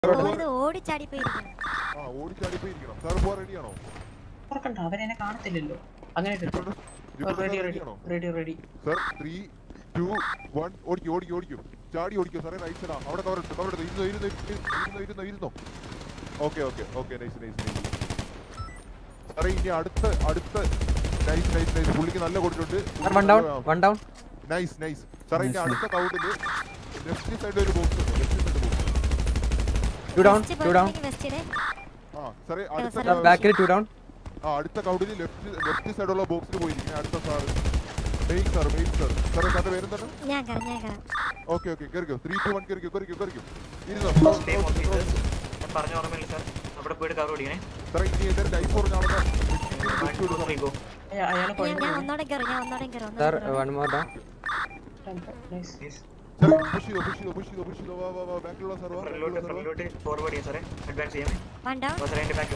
ഓടിത് ഓടിച്ചാടി പോയിരിക്കണം ആ ഓടിച്ചാടി പോയി ഇരിക്കണം സാർ പോവാൻ റെഡിയാണോ തുറക്കണ്ട അവരെന്നെ കാണത്തില്ലല്ലോ അങ്ങനെ ready ready ready ready sir three two one ഓടിക്കും ഓടിക്കും ഓടിക്കും ചാടി ഓടിക്കും സാറേ റൈറ്റ് സൈഡാ അവിടെ കവർ എടുത്തു കവർ എടുത്തു ഇരുന്നോ ഇരുന്നോ ഇരുന്നോ ഇരുന്നോ ഇരുന്നോ okay okay okay nice nice nice സാറേ ഇനി അടുത്ത അടുത്ത നൈസ് നൈസ് നൈസ് പുള്ളിക്ക് നല്ല കൊടുത്തിട്ടുണ്ട് one down one down nice nice സാറേ ഇനി അടുത്ത കൗണ്ടില് ലെഫ്റ്റ് സൈഡിൽ ഒരു ബോക്സ് ഉണ്ട് left side box two down west two down പോയിട്ടുണ്ടെങ്കിൽ വെസ്റ്റില് ആ സാറേ അടുത്ത സാറേ, കൗ- ബാക്കിൽ ടു ഡൗൺ ആ അടുത്ത കൗണ്ടിൽ ലെഫ്റ്റ് ലെഫ്റ്റ് സൈഡുള്ള ബോക്സിൽ പോയിരിക്കും അടുത്ത sir main sir main sir സാറേ സാറിന്റെ പേരെന്താണ് ഞാൻ കയറാം ഞാൻ കയറാം ഓക്കെ ഓക്കെ കയറിക്കോ ത്രീ ടു വൺ കയറിക്കോ കയറിക്കോ കയറിക്കോ ഇരുന്നോ സെയിം ഓഫീസേഴ്സ് ഞാൻ പറഞ്ഞ ഓർമ്മയില്ല സാർ അവിടെ പോയിട്ട് കവർ ഓടിക്കണേ സാറേ ഇനി ഏതൊരു ലൈഫ് പറഞ്ഞ ആളെ വൺ ടു ത്രീ ഗോ അയാളെ ഞാൻ ഞാൻ ഒന്നോടെ കയറും ഞാൻ ഒന്നോടെ കയറും സാർ ഒന്നോടെ കയറും. വൺ മോർ ഡൗൺ നൈസ് സാറേ പുഷ് ചെയ്തോ പുഷ് ചെയ്തോ പുഷ് ചെയ്തോ പുഷ് ചെയ്തോ വാ വാ വാ ബാക്കിലുള്ള സാർ വാ ഫ്രണ്ടിലോട്ട് ബാക്കിലുള്ള സാർ വാ ഫ്രണ്ടിലോട്ട് ഫോർവേഡ് ചെയ്യാം സാറേ അഡ്വാൻസ് ചെയ്യാമേ വൺ ഡൗൺ അപ്പോൾ സാറേ എൻ്റെ ബാക്ക്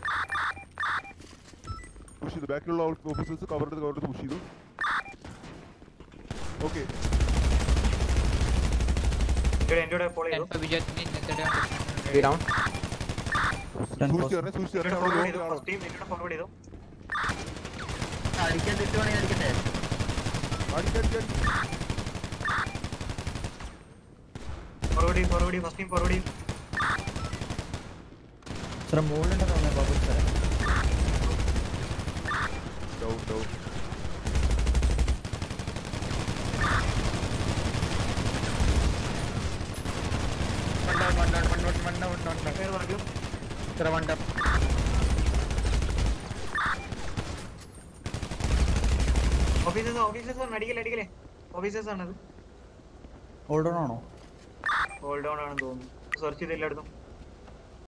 പുഷ് ചെയ്തു ബാക്കിലുള്ള ഓഫീസേഴ്സ് കവർ എടുത്ത് കവർ എടുത്ത് പുഷ് ചെയ്തു ഓക്കെ ഇവിടെ എൻ്റെ കൂടെ ഫോളോ ചെയ്തു ത്രീ ഡൗൺ സൂക്ഷിച്ചു തരണേ സൂക്ഷിച്ചു തരണേ അവിടെ ഫോർവേഡ് ലോങ്ങിൽ ചെയ്തു ആളോ ഫസ്റ്റ് ടീം എൻ്റെ കൂടെ ഫോർവേഡ് ചെയ്തു അടിക്കാൻ അടിക്കാൻ ഫോർവേഡ് ചെയ്യും ഫോർവേഡ് ചെയ്യും ഫസ്റ്റ് ടീം ഫോർവേഡ് ചെയ്യും ഡൗൺ ഡൗൺ പേര് പറഞ്ഞു ഓഫീസേഴ്സ് ഓഫീസേഴ്സ് ആണ് അടിക്കല്ലേ അടിക്കല്ലേ ഓഫീസേഴ്സ് ആണത് ഹോൾഡ് ഓൺ ആണോ ഹോൾഡ് ഓൺ ആണെന്ന് തോന്നുന്നു സെർച്ച് ചെയ്ത് എല്ലായിടത്തും